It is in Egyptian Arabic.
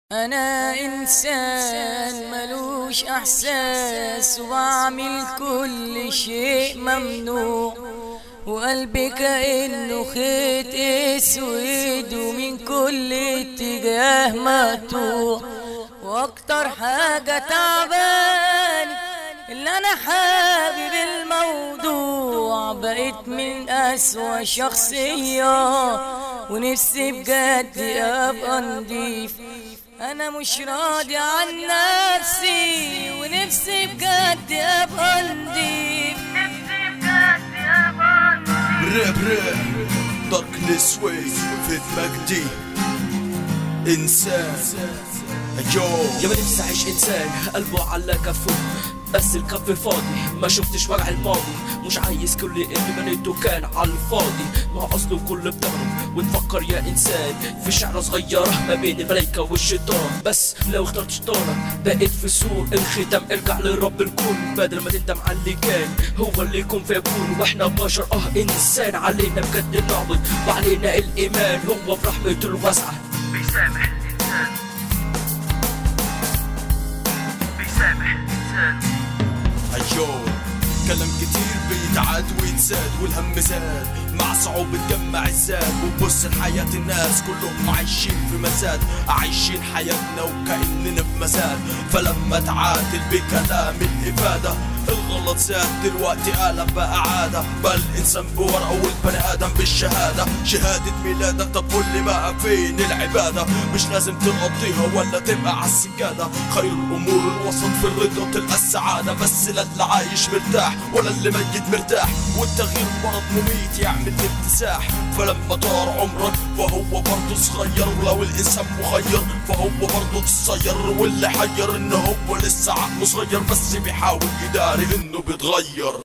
أنا إنسان ملوش إحساس وبعمل كل شيء ممنوع وقلبي كأنه خيط أسود ومن كل اتجاه مقطوع وأكتر حاجة تعباني اللي أنا حابب الموضوع بقيت من أسوأ شخصية ونفسي بجد أبقى نضيف انا مش راضي عن نفسي ونفسي بجد ابقى نضيف نفسي بجد ابقى نضيف راب راب داركنس ويف في مجدي انسان يو يا ما نفسي اعيش انسان قلبه على كفه بس الكف فاضي ما شفتش وجع الماضي مش عايز كل اللي بنيته كان على الفاضي ما هو اصله كل بتغرب وتفكر يا انسان في شعره صغيره ما بين الملايكه والشيطان بس لو اخترت شيطانك بقيت في سوق الختام ارجع لرب الكون بدل ما تندم على اللي كان هو اللي يكون فيكون واحنا بشر اه انسان علينا بجد نعبد وعلينا الايمان هو برحمته الواسعه بيسامح الإنسان بيسامح الإنسان ايو كلام كتير بيتعاد ويتزاد والهم زاد مع صعوبة جمع الزاد وبص لحياة الناس كلهم عايشين في مزاد عايشين حياتنا وكأننا في مزاد فلما تعادل بكلام الإفادة الغلط زاد دلوقتي قلب بقى عادة بل الإنسان بورقه والبني آدم بالشهادة شهادة ميلادك طب قول لي بقى فين العبادة مش لازم تقضيها ولا تبقى على السجادة خير الأمور الوسط في الرضا تلقى السعادة بس لا اللي عايش مرتاح ولا اللي ميت مرتاح والتغيير مرض مميت يعمل اكتساح فلما طار عمرك فهو برضه صغير ولو الإنسان مخير فهو برضه قصير واللي حير إن هو لسه عقله صغير بس بيحاول يداري إنه بيتغير